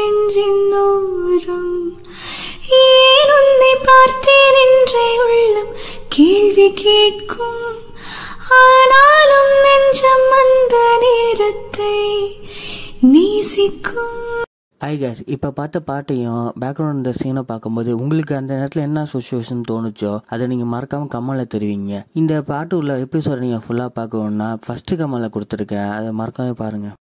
நெஞ்சின் ஓரம் ஏன் உன்னை பார்த்தேன் என்றே உள்ளம் கேள்வி கேட்கும் ஆனாலும் நெஞ்சம் அந்த நேரத்தை நேசிக்கும் ஐ கேஸ் இப்போ பார்த்த பாட்டையும் பேக்ரவுண்ட் இந்த சீனை பார்க்கும்போது உங்களுக்கு அந்த நேரத்தில் என்ன சுச்சுவேஷன் தோணுச்சோ அதை நீங்கள் மறக்காமல் கமலை தெரிவிங்க இந்த பாட்டு உள்ள எபிசோட் நீங்கள் ஃபுல்லாக பார்க்கணுன்னா ஃபஸ்ட்டு கமலை கொடுத்துருக்கேன் அதை மறக்காம பாருங்கள்